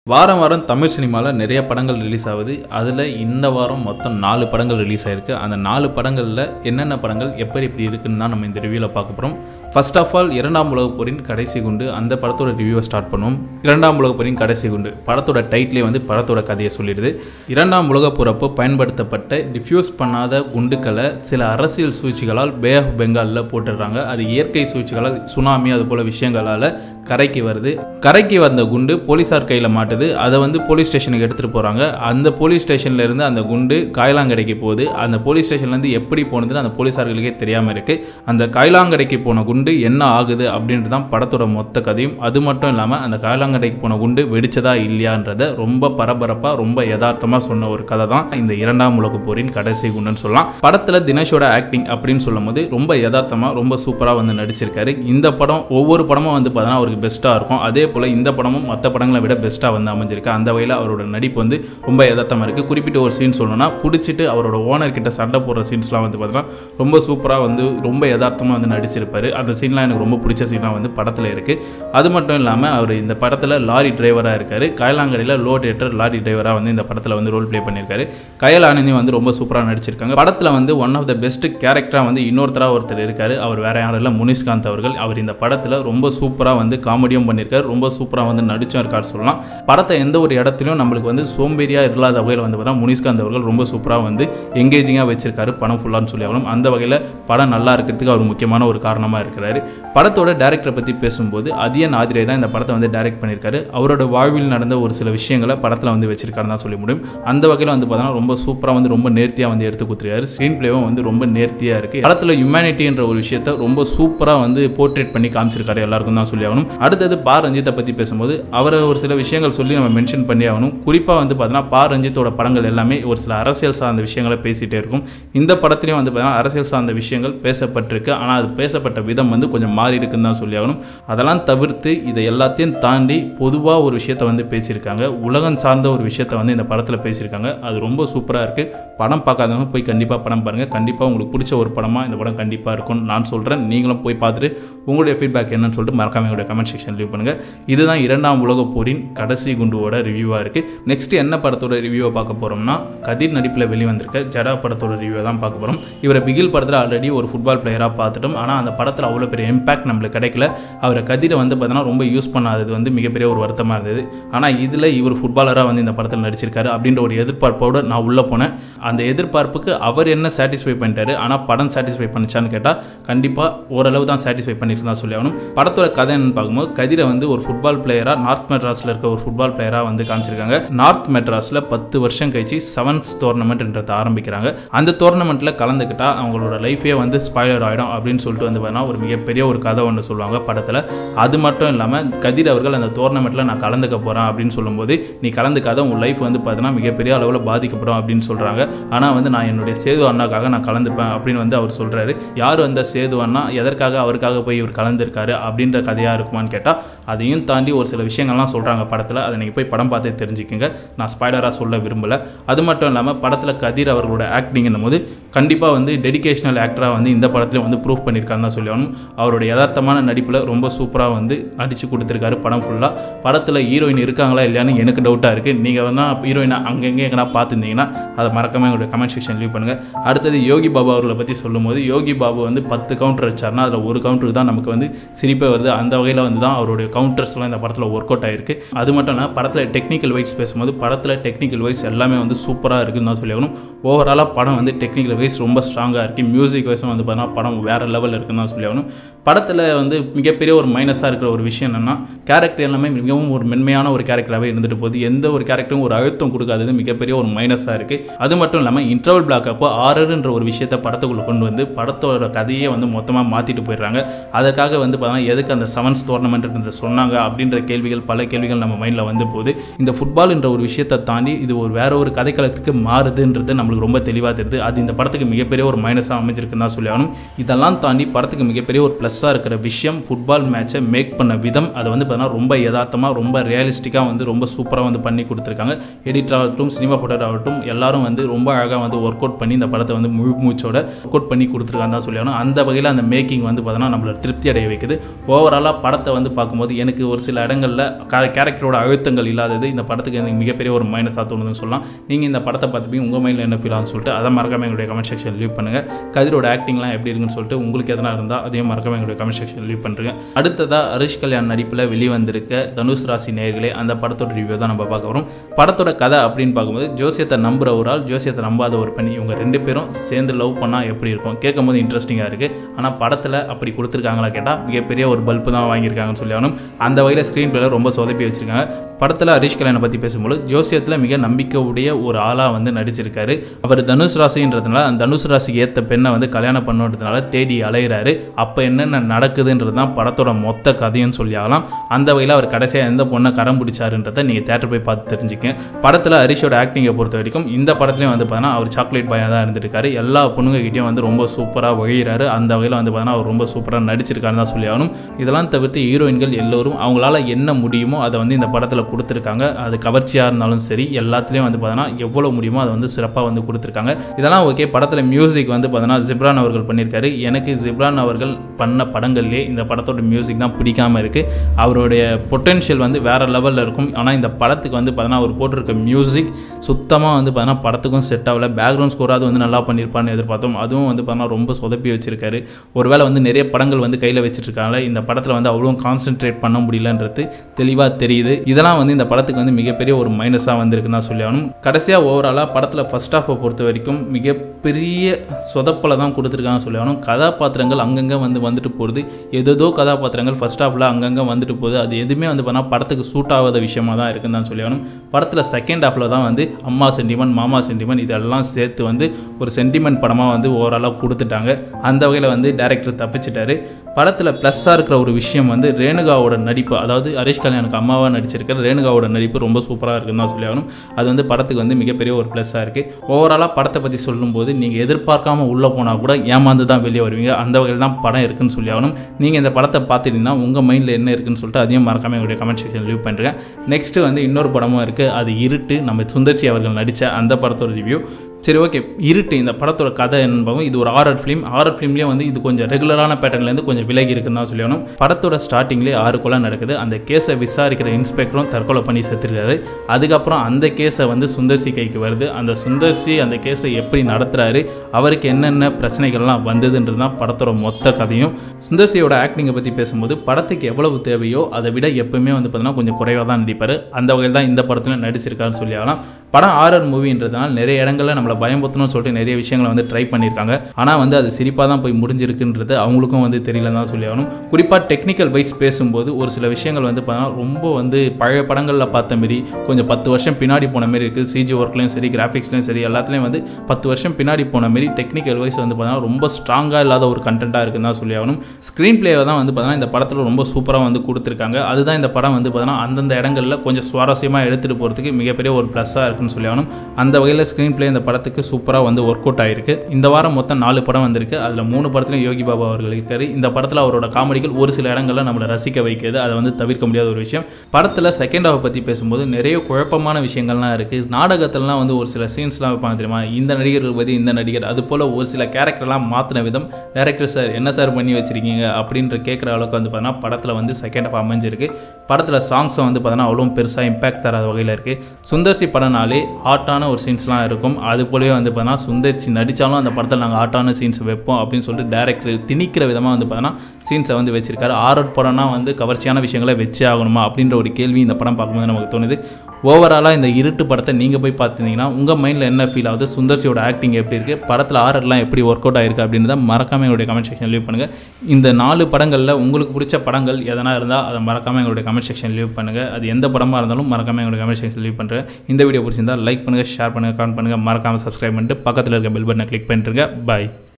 வாரம் வாரம் தமிழ் சினிமாவில் நிறைய படங்கள் ரிலீஸ் ஆகுது அதில் இந்த வாரம் மொத்தம் நாலு படங்கள் ரிலீஸ் ஆயிருக்கு அந்த நாலு படங்களில் என்னென்ன படங்கள் எப்படி இப்படி இருக்குன்னு தான் நம்ம இந்த ரிவ்யூவில் பார்க்க போகிறோம் ஃபர்ஸ்ட் ஆஃப் ஆல் இரண்டாம் உலகப் போரின் கடைசி குண்டு அந்த படத்தோட ரிவ்யூவை ஸ்டார்ட் பண்ணுவோம் இரண்டாம் உலகப் போரின் கடைசி குண்டு படத்தோட டைட்டிலே வந்து படத்தோட கதையை சொல்லிடுது இரண்டாம் உலகப் போரப்போ பயன்படுத்தப்பட்ட டிஃப்யூஸ் பண்ணாத குண்டுக்களை சில அரசியல் சூழ்ச்சிகளால் பே ஆஃப் பெங்காலில் போட்டுடுறாங்க அது இயற்கை சூழ்ச்சிகளால் சுனாமி அது போல விஷயங்களால் கரைக்கு வருது கரைக்கு வந்த குண்டு போலீஸார் கையில் மாட்டுது அதை வந்து போலீஸ் ஸ்டேஷனுக்கு எடுத்துகிட்டு போகிறாங்க அந்த போலீஸ் ஸ்டேஷன்ல இருந்து அந்த குண்டு காயலாங்கடைக்கு போகுது அந்த போலீஸ் ஸ்டேஷன்லேருந்து எப்படி போனதுன்னு அந்த போலீஸார்களுக்கே தெரியாமல் இருக்குது அந்த காயலாங்கடைக்கு போன குண்டு என்ன ஆகுது அப்படின்றது தான் படத்தோட மொத்த கதையும் அது மட்டும் இல்லாமல் அந்த காயலாங்கடைக்கு போன குண்டு வெடிச்சதா இல்லையான்றத ரொம்ப பரபரப்பாக ரொம்ப யதார்த்தமாக சொன்ன ஒரு கதை தான் இந்த இரண்டாம் உலகப் போரின் கடைசி குண்டுன்னு சொல்லலாம் படத்தில் தினேஷோட ஆக்டிங் அப்படின்னு சொல்லும்போது ரொம்ப யதார்த்தமாக ரொம்ப சூப்பராக வந்து நடிச்சிருக்காரு இந்த படம் ஒவ்வொரு படமும் வந்து பார்த்தீங்கன்னா அவருக்கு பெஸ்ட்டாக இருக்கும் அதே போல் இந்த படமும் மற்ற படங்களை விட பெஸ்ட்டாக வந்து அமைஞ்சிருக்கு அந்த வகையில் அவரோட நடிப்பு வந்து ரொம்ப யதார்த்தமாக இருக்குது குறிப்பிட்ட ஒரு சீன் சொல்லணும்னா பிடிச்சிட்டு அவரோட ஓனர் கிட்ட சண்டை போடுற சீன்ஸ்லாம் வந்து பார்த்தீங்கன்னா ரொம்ப சூப்பராக வந்து ரொம்ப யதார்த்தமாக வந்து நடிச்சிருப்பாரு அந்த சீன்லாம் எனக்கு ரொம்ப பிடிச்ச சீனாக வந்து படத்தில் இருக்குது அது மட்டும் இல்லாமல் அவர் இந்த படத்தில் லாரி டிரைவராக இருக்கார் காயலாங்கடையில் லோ டேட்டர் லாரி டிரைவராக வந்து இந்த படத்தில் வந்து ரோல் ப்ளே பண்ணியிருக்காரு கயல் ஆனந்தி வந்து ரொம்ப சூப்பராக நடிச்சிருக்காங்க படத்தில் வந்து ஒன் ஆஃப் த பெஸ்ட் கேரக்டராக வந்து இன்னொருத்தராக ஒருத்தர் இருக்கார் அவர் வேற யாரும் இல்லை முனிஷ்காந்த் அவர்கள் அவர் இந்த படத்தில் ரொம்ப சூப்பராக வந்து காமெடியும் பண்ணியிருக்காரு ரொம்ப சூப்பராக வந்து நடிச்சும் இருக்காரு சொல்லலாம் படத்தை எந்த ஒரு இடத்துலையும் நம்மளுக்கு வந்து சோம்பேறியாக இல்லாத வகையில் வந்து பார்த்தா முனிஷ்காந்த் அவர்கள் ரொம்ப சூப்பராக வந்து எங்கேஜிங்காக வச்சிருக்காரு படம் ஃபுல்லான்னு சொல்லி ஆகணும் அந்த வகையில் படம் நல்லா இருக்கிறதுக்கு அவர் முக்கியமான ஒரு காரணமாக இருக்கிறாரு படத்தோட டேரக்டரை பற்றி பேசும்போது அதியன் ஆதிரே தான் இந்த படத்தை வந்து டைரக்ட் பண்ணியிருக்காரு அவரோட வாழ்வில் நடந்த ஒரு சில விஷயங்களை படத்தில் வந்து வச்சிருக்காருன்னு தான் சொல்ல முடியும் அந்த வகையில் வந்து பார்த்தோன்னா ரொம்ப சூப்பராக வந்து ரொம்ப நேர்த்தியாக வந்து எடுத்து கொடுத்துருக்காரு ஸ்க்ரீன் பிளேவும் வந்து ரொம்ப நேர்த்தியாக இருக்குது படத்தில் ஹியூமனிட்டின்ற ஒரு விஷயத்த ரொம்ப சூப்பராக வந்து போர்ட்ரேட் பண்ணி காமிச்சிருக்காரு எல்லாருக்கும் தான் சொல்லி ஆகணும் அடுத்தது பா ரஞ்சித்தை பற்றி பேசும்போது அவரை ஒரு சில விஷயங்கள் சொல்லி நம்ம மென்ஷன் பண்ணி ஆகணும் குறிப்பாக வந்து பார்த்தீங்கன்னா பா ரஞ்சித்தோட படங்கள் எல்லாமே ஒரு சில அரசியல் சார்ந்த விஷயங்களை பேசிகிட்டே இருக்கும் இந்த படத்துலையும் வந்து பார்த்தீங்கன்னா அரசியல் சார்ந்த விஷயங்கள் பேசப்பட்டிருக்கு ஆனால் அது பேசப்பட்ட விதம் வந்து கொஞ்சம் மாறி இருக்குன்னு தான் சொல்லி ஆகணும் அதெல்லாம் தவிர்த்து இதை எல்லாத்தையும் தாண்டி பொதுவாக ஒரு விஷயத்தை வந்து பேசியிருக்காங்க உலகம் சார்ந்த ஒரு விஷயத்தை வந்து இந்த படத்தில் பேசியிருக்காங்க அது ரொம்ப சூப்பராக இருக்குது படம் பார்க்காதவங்க போய் கண்டிப்பாக படம் பாருங்கள் கண்டிப்பாக உங்களுக்கு பிடிச்ச ஒரு படமாக இந்த படம் கண்டிப்பாக இருக்கும்னு நான் சொல்கிறேன் நீங்களும் போய் பார்த்துட்டு உங்களுடைய ஃபீட்பேக் என்னன்னு சொல்லிட்டு மறக்காம எங்களுடைய கமெண்ட் செக்ஷன் லீவ் பண்ணுங்கள் இதுதான் இரண்டாம் உலகப் போரின் கடைசி குண்டுவோட ரிவ்யூவாக இருக்குது நெக்ஸ்ட் என்ன படத்தோட ரிவ்யூவை பார்க்க போகிறோம்னா கதிர் நடிப்பில் வெளிவந்திருக்க ஜடா படத்தோட ரிவ்யூவை தான் பார்க்க போகிறோம் இவரை பிகில் படத்தில் ஆல்ரெடி ஒரு ஃபுட்பால் பிளேயராக பார்த்துட்டோம் ஆனால் அந்த படத்தில் அவ்வளோ பெரிய இம்பாக்ட் நம்மளுக்கு கிடைக்கல அவரை கதிரை வந்து பார்த்தீங்கன்னா ரொம்ப யூஸ் பண்ணாதது வந்து மிகப்பெரிய ஒரு வருத்தமாக இருந்தது ஆனால் இதில் இவர் ஃபுட்பாலராக வந்து இந்த படத்தில் நடிச்சிருக்காரு அப்படின்ற ஒரு எதிர்பார்ப்போடு நான் உள்ளே போனேன் அந்த எதிர்பார்ப்புக்கு அவர் என்ன சாட்டிஸ்ஃபை பண்ணிட்டாரு ஆனால் படம் சாட்டிஸ்ஃபை பண்ணிச்சான்னு கேட்டால் கண்டிப்பாக ஓரளவு தான் சாட்டிஸ்ஃபை பண்ணிட்டு தான் சொல்லி ஆகணும் படத்தோட கதை என்னன்னு பார்க்கும்போது கதிரை வந்து ஒரு ஃபுட்பால் பிளேயராக நார்த் மெட்ராஸில் இருக்க ஒரு ஃபுட்பால் பிளேயராக வந்து காமிச்சிருக்காங்க நார்த் மெட்ராஸில் பத்து வருஷம் கழிச்சு செவன்ஸ் டோர்னமெண்ட்ன்றதை ஆரம்பிக்கிறாங்க அந்த டோர்னமெண்ட்டில் கலந்துக்கிட்டால் அவங்களோட லைஃபே வந்து ஸ்பாய்லர் ஆகிடும் அப்படின்னு சொல்லிட்டு வந்து பார்த்தீங்கன்னா ஒரு மிகப்பெரிய ஒரு கதை ஒன்று சொல்லுவாங்க படத்தில் அது மட்டும் இல்லாமல் கதிர் அவர்கள் அந்த டோர்னமெண்ட்டில் நான் கலந்துக்க போகிறேன் அப்படின்னு சொல்லும்போது நீ கலந்துக்காத உங்கள் லைஃப் வந்து பார்த்தீங்கன்னா மிகப்பெரிய அளவில் பாதிக்கப்படும் அப்படின்னு சொல்கிறாங்க ஆனால் வந்து நான் என்னுடைய சேது அண்ணாக்காக நான் கலந்துப்பேன் அப்படின்னு வந்து அவர் சொல்கிறாரு யார் வந்த சேது அண்ணா எதற்காக அவருக்காக போய் இவர் கலந்துருக்காரு அப்படின்ற கதையாக இருக்குமான்னு கேட்டால் அதையும் தாண்டி ஒரு சில விஷயங்கள்லாம் சொல்கிறாங்க படத்தில் அதை நீங்கள் போய் படம் பார்த்தே தெரிஞ்சுக்கோங்க நான் ஸ்பைடராக சொல்ல விரும்பலை அது மட்டும் இல்லாமல் படத்தில் கதிர் அவர்களோட ஆக்டிங்கும் போது கண்டிப்பாக வந்து டெடிகேஷனல் ஆக்டராக வந்து இந்த படத்தில் வந்து ப்ரூவ் பண்ணியிருக்காருன்னு தான் சொல்லி ஆகணும் அவருடைய யதார்த்தமான நடிப்பில் ரொம்ப சூப்பராக வந்து நடித்து கொடுத்துருக்காரு படம் ஃபுல்லாக படத்தில் ஹீரோயின் இருக்காங்களா இல்லையான்னு எனக்கு டவுட்டாக இருக்குது நீங்கள் வந்து ஹீரோயினை அங்கங்கே எங்கன்னா பார்த்துருந்தீங்கன்னா அதை மறக்காம எங்களுடைய கமெண்ட் செக்ஷன் லீவ் பண்ணுங்கள் அடுத்தது யோகி பாபு அவர்களை பற்றி சொல்லும்போது யோகி பாபு வந்து பத்து கவுண்டர் வச்சார்னா அதில் ஒரு கவுண்டருக்கு தான் நமக்கு வந்து சிரிப்பே வருது அந்த வகையில் வந்து தான் அவருடைய கவுண்டர்ஸ்லாம் இந்த படத்தில் ஒர்க் அவுட் ஆயிருக்கு அது மட்டும் இல்லாமல் படத்தில் டெக்னிக்கல் வைஸ் பேசும்போது படத்தில் டெக்னிக்கல் வைஸ் எல்லாமே வந்து சூப்பராக இருக்குன்னு தான் சொல்லி ஆகணும் ஓவராலாக படம் வந்து டெக்னிக்கல் வைஸ் ரொம்ப ஸ்ட்ராங்காக இருக்குது மியூசிக் வைஸும் வந்து பார்த்தீங்கன்னா படம் வேறு லெவலில் இருக்குன்னு தான் சொல்லி ஆகணும் படத்தில் வந்து மிகப்பெரிய ஒரு மைனஸாக இருக்கிற ஒரு விஷயம் என்னென்னா கேரக்டர் எல்லாமே மிகவும் ஒரு மென்மையான ஒரு கேரக்டராகவே இருந்துட்டு போகுது எந்த ஒரு கேரக்டரும் ஒரு அழுத்தம் கொடுக்காதது மிகப்பெரிய ஒரு மைனஸாக இருக்குது அது மட்டும் இல்லாமல் இன்டர்வல் பிளாக் அப்போ ஆரர்ன்ற ஒரு விஷயத்தை படத்துக்குள்ளே கொண்டு வந்து படத்தோட கதையே வந்து மொத்தமாக மாற்றிட்டு போயிடுறாங்க அதற்காக வந்து பார்த்தீங்கன்னா எதுக்கு அந்த செவன்ஸ் டோர்னமெண்ட் சொன்னாங்க அப்படின்ற கேள்விகள் பல கேள்விகள் நம்ம மைண்டில் வந்து போகுது இந்த ஃபுட்பால் என்ற ஒரு விஷயத்தை தாண்டி இது ஒரு வேற ஒரு கதைக்களத்துக்கு மாறுதுன்றது நம்மளுக்கு ரொம்ப தெளிவாக தெரியுது அது இந்த படத்துக்கு மிகப்பெரிய ஒரு மைனஸாக அமைஞ்சிருக்குன்னு தான் சொல்லி ஆகணும் இதெல்லாம் தாண்டி படத்துக்கு மிகப்பெரிய மிகப்பெரிய ஒரு ப்ளஸ்ஸாக இருக்கிற விஷயம் ஃபுட்பால் மேட்சை மேக் பண்ண விதம் அதை வந்து பார்த்தீங்கன்னா ரொம்ப யதார்த்தமாக ரொம்ப ரியலிஸ்டிக்காக வந்து ரொம்ப சூப்பராக வந்து பண்ணி கொடுத்துருக்காங்க எடிட்டர் ஆகட்டும் சினிமா போட்டர் ஆகட்டும் எல்லாரும் வந்து ரொம்ப அழகாக வந்து ஒர்க் அவுட் பண்ணி இந்த படத்தை வந்து முழு மூச்சோட ஒர்க் அவுட் பண்ணி கொடுத்துருக்காங்க தான் சொல்லணும் அந்த வகையில் அந்த மேக்கிங் வந்து பார்த்தீங்கன்னா நம்மளை திருப்தி அடைய வைக்குது ஓவராலாக படத்தை வந்து பார்க்கும்போது எனக்கு ஒரு சில இடங்களில் கேரக்டரோட அழுத்தங்கள் இல்லாதது இந்த படத்துக்கு எனக்கு மிகப்பெரிய ஒரு மைனஸாக தோணுதுன்னு சொல்லலாம் நீங்கள் இந்த படத்தை பார்த்துப்பீங்க உங்கள் மைண்டில் என்ன ஃபீல் ஆகும்னு சொல்லிட்டு அதை மறக்காம எங்களுடைய கமெண்ட் செக்ஷன் லீவ் பண்ணுங்கள் கதிரோட ஆக்டிங்லாம் எப்படி இருக்குன்னு சொல்லிட்டு உங்களுக்கு எதனா இருந்தால் அதையும் மறக்காம எங்களுடைய கமெண்ட் செக்ஷன் லீவ் பண்ணுறேன் அடுத்ததாக ஹரிஷ் கல்யாண் நடிப்பில் வெளிவந்திருக்க தனுஷ் ராசி நேயர்களே அந்த படத்தோட ரிவ்யூ தான் நம்ம பார்க்க வரோம் படத்தோட கதை அப்படின்னு பார்க்கும்போது ஜோசியத்தை நம்புற ஒரு ஆள் ஜோசியத்தை நம்பாத ஒரு பெண் இவங்க ரெண்டு பேரும் சேர்ந்து லவ் பண்ணால் எப்படி இருக்கும் கேட்கும்போது இன்ட்ரெஸ்டிங்காக இருக்குது ஆனால் படத்தில் அப்படி கொடுத்துருக்காங்களா கேட்டால் மிகப்பெரிய ஒரு பல்பு தான் வாங்கியிருக்காங்கன்னு சொல்லி ஆகணும் அந்த வகையில் ஸ்க்ரீன் பிளேல ரொம்ப சொதப்பி வச்சிருக்காங்க படத்தில் ஹரிஷ் கல்யாணை பற்றி பேசும்போது ஜோசியத்தில் மிக நம்பிக்கை உடைய ஒரு ஆளாக வந்து நடிச்சிருக்காரு அவர் தனுஷ் ராசின்றதுனால அந்த தனுஷ் ராசிக்கு ஏற்ற பெண்ணை வந்து கல்யாணம் பண்ணுறதுனால தேடி அலையிறாரு அப்போ என்னென்ன நடக்குதுன்றது தான் படத்தோட மொத்த கதையும் சொல்லி ஆகலாம் அந்த வகையில் அவர் கடைசியாக எந்த பொண்ணை கரம் பிடிச்சாருன்றதை நீங்கள் தேட்டர் போய் பார்த்து தெரிஞ்சுக்கங்க படத்தில் ஹரிஷோட ஆக்டிங்கை பொறுத்த வரைக்கும் இந்த படத்துலையும் வந்து பார்த்தீங்கன்னா அவர் சாக்லேட் பாயாக தான் இருந்திருக்காரு எல்லா பொண்ணுங்ககிட்டையும் வந்து ரொம்ப சூப்பராக வழிகிறாரு அந்த வகையில் வந்து பார்த்தீங்கன்னா அவர் ரொம்ப சூப்பராக நடிச்சிருக்காருன்னு தான் சொல்லி ஆகணும் இதெல்லாம் தவிர்த்து ஹீரோயின்கள் எல்லோரும் அவங்களால என்ன முடியுமோ அதை வந்து இந்த படத்தில் கொடுத்துருக்காங்க அது கவர்ச்சியாக இருந்தாலும் சரி எல்லாத்துலேயும் வந்து பார்த்தீங்கன்னா எவ்வளோ முடியுமோ அதை வந்து சிறப்பாக வந்து கொடுத்துருக்காங்க இதெல்லாம் ஓகே படத்தில் மியூசிக் வந்து பார்த்தீங்கன்னா ஜிப்ரான் அவர்கள் பண்ணியிருக்காரு எனக்கு ஜிப்ரான் அவர்கள் பண்ண படங்கள்லேயே இந்த படத்தோட மியூசிக் தான் பிடிக்காம இருக்குது அவருடைய பொட்டென்ஷியல் வந்து வேறு லெவலில் இருக்கும் ஆனால் இந்த படத்துக்கு வந்து பார்த்தீங்கன்னா அவர் போட்டிருக்க மியூசிக் சுத்தமாக வந்து பார்த்தீங்கன்னா படத்துக்கும் செட் ஆகல பேக்ரவுண்ட் ஸ்கோராது வந்து நல்லா பண்ணியிருப்பான்னு எதிர்பார்த்தோம் அதுவும் வந்து பார்த்தீங்கன்னா ரொம்ப சொதப்பி வச்சிருக்காரு ஒருவேளை வந்து நிறைய படங்கள் வந்து கையில் வச்சிருக்காங்க இந்த படத்தில் வந்து அவ்வளோ கான்சென்ட்ரேட் பண்ண முடியலன்றது தெளிவாக தெரியுது இதெல்லாம் வந்து இந்த படத்துக்கு வந்து மிகப்பெரிய ஒரு மைனஸாக வந்திருக்குன்னு தான் சொல்லி ஆகணும் கடைசியாக ஓவராலாக படத்தில் ஃபர்ஸ்ட் ஹாஃபை பொறுத்த வரைக்கும் மிகப்பெரிய சொதப்பலை தான் கொடுத்துருக்காங்கன்னு சொல்லி ஆகணும் கதாபாத்திரங்கள் அங்கங்கே வந்து வந்துட்டு போகிறது ஏதேதோ கதாபாத்திரங்கள் ஃபர்ஸ்ட் ஹாஃபில் அங்கங்கே வந்துட்டு போகுது அது எதுவுமே வந்து பார்த்தா படத்துக்கு சூட் ஆகாத விஷயமா தான் இருக்குன்னு தான் சொல்லி ஆகணும் படத்தில் செகண்ட் ஹாஃபில் தான் வந்து அம்மா சென்டிமெண்ட் மாமா சென்டிமெண்ட் இதெல்லாம் சேர்த்து வந்து ஒரு சென்டிமெண்ட் படமாக வந்து ஓவராலாக கொடுத்துட்டாங்க அந்த வகையில் வந்து டேரக்டர் தப்பிச்சிட்டாரு படத்தில் ப்ளஸ்ஸாக இருக்கிற ஒரு விஷயம் வந்து ரேணுகாவோட நடிப்பு அதாவது ஹரிஷ் கல்யாணுக்கு அம்மாவாக நடிச்சிருக்கிற ரேணுகாவோட நடிப்பு ரொம்ப சூப்பராக இருக்குன்னு தான் சொல்லி ஆகணும் அது வந்து படத்துக்கு வந்து மிகப்பெரிய ஒரு ப்ளஸ்ஸாக இருக்குது ஓவராலாக படத்தை பற்றி சொல்லும்போது நீங்கள் எதிர்பார்க்காம உள்ளே போனால் கூட ஏமாந்து தான் வெளியே வருவீங்க அந்த வகையில் தான் படம் இருக்குன்னு சொல்லி ஆகணும் நீங்கள் இந்த படத்தை பார்த்துட்டீங்கன்னா உங்கள் மைண்டில் என்ன இருக்குன்னு சொல்லிட்டு அதையும் மறக்காம எங்களுடைய கமெண்ட் செக்ஷன் லீவ் பண்ணுறேன் நெக்ஸ்ட்டு வந்து இன்னொரு படமும் இருக்குது அது இருட்டு நம்ம சுந்தர்சி அவர்கள் நடித்த அந்த படத்தோட ரிவ்யூ சரி ஓகே இருட்டு இந்த படத்தோட கதை என்பதும் இது ஒரு ஹாரர் ஃபிலிம் ஹாரர் ஃபிலிம்லேயே வந்து இது கொஞ்சம் ரெகுலரான பேட்டர்ன்லேருந்து கொஞ்சம் விலகி இருக்குன்னு தான் சொல்லணும் படத்தோட ஸ்டார்டிங்லேயே ஆறு கொலை நடக்குது அந்த கேஸை விசாரிக்கிற இன்ஸ்பெக்டரும் தற்கொலை பண்ணி செத்துருக்காரு அதுக்கப்புறம் அந்த கேஸை வந்து சுந்தர்சி கைக்கு வருது அந்த சுந்தர்சி அந்த கேஸை எப்படி நடத்துகிறாரு அவருக்கு என்னென்ன பிரச்சனைகள்லாம் வந்ததுன்றது தான் படத்தோட மொத்த கதையும் சுந்தர்சியோட ஆக்டிங்கை பற்றி பேசும்போது படத்துக்கு எவ்வளவு தேவையோ அதை விட எப்பவுமே வந்து பார்த்தீங்கன்னா கொஞ்சம் குறைவாக தான் நடிப்பார் அந்த வகையில் தான் இந்த படத்தில் நடிச்சிருக்காருன்னு சொல்லி ஆகலாம் படம் ஆரர் மூவின்றதுனால நிறைய இடங்களில் நம்மளை பயம்படுத்தணும்னு சொல்லிட்டு நிறைய விஷயங்களை வந்து ட்ரை பண்ணியிருக்காங்க ஆனால் வந்து அது சிரிப்பாக தான் போய் முடிஞ்சிருக்குன்றது அவங்களுக்கும் வந்து தெரியலன்னு தான் சொல்லி ஆகணும் குறிப்பாக டெக்னிக்கல் வைஸ் பேசும்போது ஒரு சில விஷயங்கள் வந்து பார்த்தீங்கன்னா ரொம்ப வந்து பழைய படங்களில் பார்த்த மாரி கொஞ்சம் பத்து வருஷம் பின்னாடி போன மாரி இருக்குது சிஜி ஒர்க்லையும் சரி கிராஃபிக்ஸ்லையும் சரி எல்லாத்துலேயும் வந்து பத்து வருஷம் பின்னாடி போன மாரி டெக்னிக்கல் வைஸ் வந்து பார்த்தீங்கன்னா ரொம்ப ஸ்ட்ராங்காக இல்லாத ஒரு கண்டென்ட்டாக இருக்குன்னு தான் சொல்லி ஆகணும் ஸ்க்ரீன் பிளேவை தான் வந்து பார்த்தீங்கன்னா இந்த படத்தில் ரொம்ப சூப்பராக வந்து கொடுத்துருக்காங்க அதுதான் இந்த படம் வந்து பார்த்தீங்கன்னா அந்தந்த இடங்களில் கொஞ்சம் சுவாரஸ்யமாக எடுத்துகிட்டு போகிறதுக்கு மிகப்பெரிய ஒரு ப்ளஸ்ஸாக இருக்குன்னு சொல்லி ஆகணும் அந்த வகையில் ஸ்க்ரீன் பிளே இந்த படத்துக்கு சூப்பராக வந்து ஒர்க் அவுட் ஆயிருக்கு இந்த வாரம் மொத்தம் நாலு படம் வந்திருக்கு அதில் மூணு படத்துலையும் யோகி பாபா அவர்கள் இருக்காரு இந்த படத்தில் அவரோட காமெடிகள் ஒரு சில இடங்களில் நம்மளை ரசிக்க வைக்கிறது அதை வந்து தவிர்க்க முடியாத ஒரு விஷயம் படத்தில் செகண்ட் ஹாஃப் பற்றி பேசும்போது நிறைய குழப்பமான விஷயங்கள்லாம் இருக்குது நாடகத்திலலாம் வந்து ஒரு சில சீன்ஸ்லாம் வைப்பாங்க தெரியுமா இந்த நடிகர்கள் பற்றி இந்த நடிகர் அது போல் ஒரு சில கேரக்டர்லாம் மாற்றின விதம் டேரக்டர் சார் என்ன சார் பண்ணி வச்சிருக்கீங்க அப்படின்ற கேட்குற அளவுக்கு வந்து பார்த்தீங்கன்னா படத்தில் வந்து செகண்ட் ஹாஃப் அமைஞ்சிருக்கு படத்தில் சாங்ஸும் வந்து பார்த்தீங்கன்னா அவ்வளோ பெருசாக இம்பாக்ட் தராத வகையில் இருக்குது சுந்தர்சி படம்னாலே ஹாட்டான ஒரு சீன்ஸ்லாம் இருக்கும் அது போலவே வந்து பார்த்தீங்கன்னா சுந்தர்சி நடித்தாலும் அந்த படத்தில் நாங்கள் ஹாட்டான சீன்ஸ் வைப்போம் அப்படின்னு சொல்லிட்டு டேரக்டர் திணிக்கிற விதமாக வந்து பார்த்தீங்கன்னா சீன்ஸை வந்து வச்சிருக்காரு ஆர்ட் படம்னா வந்து கவர்ச்சியான விஷயங்களை வச்சே ஆகணுமா அப்படின்ற ஒரு கேள்வி இந்த படம் பார்க்கும்போது நமக்கு தோணுது ஓவராலாக இந்த இருட்டு படத்தை நீங்கள் போய் பார்த்துருந்தீங்கன்னா உங்கள் மைண்டில் என்ன ஃபீல் ஆகுது சுந்தர்சியோட ஆக்டிங் எப்படி இருக்குது படத்தில் ஆர்டர்லாம் எப்படி ஒர்க் அவுட் ஆயிருக்கு அப்படின்றத மறக்காமல் எங்களுடைய கமெண்ட் செக்ஷன் லீவ் பண்ணுங்கள் இந்த நாலு படங்களில் உங்களுக்கு பிடிச்ச படங்கள் எதனா இருந்தால் அதை மறக்காமல் எங்களுடைய கமெண்ட் செக்ஷன் லீவ் பண்ணுங்கள் அது எந்த படமாக இருந்தாலும் மறக்காமல் எங்களுடைய கமெண்ட் செக்ஷன் லீவ் பண்ணுறேன் இந்த வீடியோ பிடிச்சிருந்தா லைக் பண்ணுங்கள் ஷேர் பண்ணுங்கள் கமெண்ட் பண்ணுங்கள் மறக்காமல் சப்ஸ்கிரைப் பண்ணிட்டு பக்கத்தில் இருக்க பெல் பட்டனை கிளிக் பண்ணிட்டுருங்க பாய்